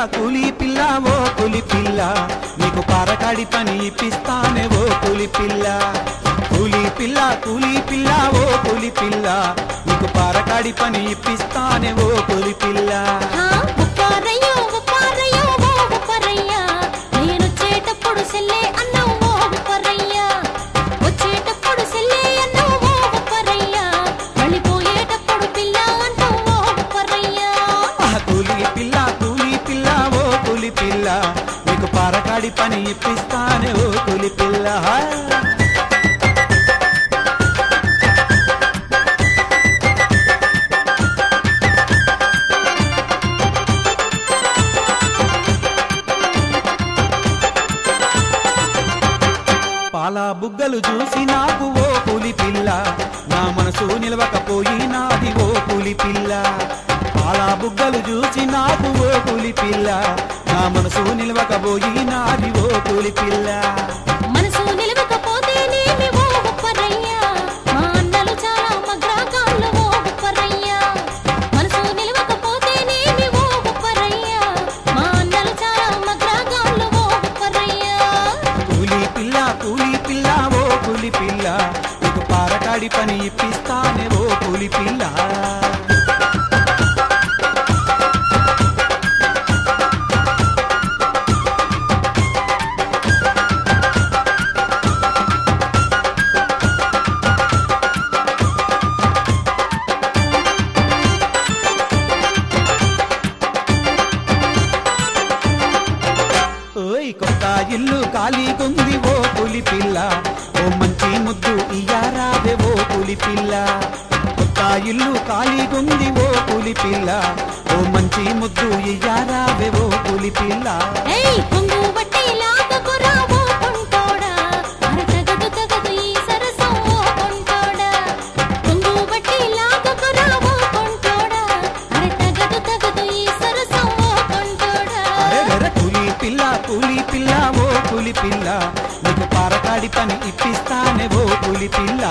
కూలి పిల్ల ఓ కూలి పిల్ల నీకు పారకాడి పని ఇప్పిస్తానే ఓ కూలి పిల్ల కూలి పిల్ల కూలి పిల్ల ఓ కూలి పిల్ల నీకు పారకాడి పని ఇప్పిస్తానే ఓ కూలి పిల్ల హా, ఉప్పారయ్యో, ఉప్పారయ్యో, ఓ ఉప్పారయ్యా. నేనొచ్చేటప్పుడు సెల్లే అన్నావు ఓ ఉప్పారయ్యా. వచ్చేటప్పుడు సెల్లే అన్నావు ఓ ఉప్పారయ్యా. వెళ్ళిపోయేటప్పుడు పిల్ల అంటావు ఓ ఉప్పారయ్యా. ఆ కూలి పిల్ల కూలి పిల్ల ఓ కూలి పిల్ల నీకు పారకాడి పని ఇప్పిస్తానే ఓ కూలి పిల్ల పాల బుగ్గలు చూసి నాకు ఓ పులి పిల్ల నా మనసు నిలవకపోయినాది ఓ పులి పిల్ల పాల బుగ్గలు చూసి నాకు ఓ పులి పిల్ల నా మనసు నిలవకపోయినాది ఓ పులి పిల్ల మనసు నిలవకపోతేనేమి ఓ ఉప్పారయ్యా. మా అన్నలు చాలా మగ్రాగాళ్ళు ఓ ఉప్పారయ్యా. మనసు నిలవకపోతేనేమి ఓ ఉప్పారయ్యా. మా అన్నలు చాలా మగ్రాగాళ్ళు ఓ ఉప్పారయ్యా. కూలి పిల్ల కూలి పిల్ల ఓ కూలి పిల్ల నీకు పారకాడి పని ఇప్పిస్తానే ఓ కూలి పిల్ల ఓయ్ కొత్త ఇల్లు ఖాళీగుంది ఓ పులి పిల్ల ఓ మంచి ముద్దు ఇయ్యారావే ఓ పులి పిల్ల కొత్త ఇల్లు ఖాళీగుంది ఓ పులి పిల్ల ఓ మంచి ముద్దు ఇయ్యారావే ఓ పులి పిల్ల ఏయ్ కొంగు బట్టి లాగకురా ఓ కొంటోడా అరతగదు తగదు ఈ సరసం ఓ కొంటోడా కొంగు బట్టి లాగకురా ఓ కొంటోడా అరతగదు తగదు ఈ సరసం ఓ కొంటోడా అరే వెర కూలి పిల్ల కూలి పిల్ల ఓ కూలి పిల్ల నీకు పారకాడి పని ఇప్పిస్తానే ఓ కూలి పిల్ల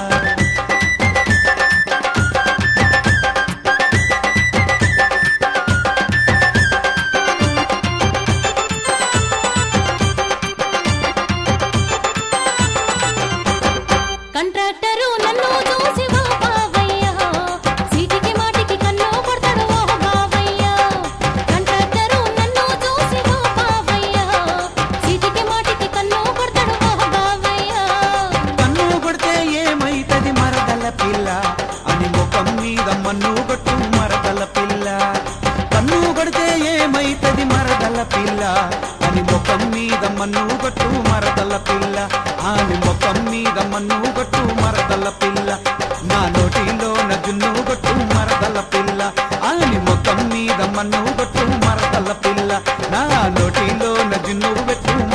కంట్రాక్టరు నన్ను చూసి ఓ బావయ్య సీటికి మాటికి కన్ను కొడతాడు ఓ బావయ్య కంట్రాక్టరు నన్ను చూసి ఓ బావయ్య సీటికి మాటికి కన్ను కొడతాడు ఓ బావయ్య కన్ను కొడితే ఏమైతది మరదల పిల్ల అని ముఖం మీద మన్ను కొట్టు మరదల పిల్ల కన్ను కొడితే ఏమైతది మరదల పిల్ల అని ముఖం మీద మన్ను కొట్టు మరదల పిల్ల అని ముఖం మీద మన్ను కొట్టు మరదల పిల్ల నా నోటిలో నజున్ను కొట్టు మరదల పిల్ల అని ముఖం మీద మన్ను కొట్టు మరదల పిల్ల నా నోటిలో నజున్ను పెట్టు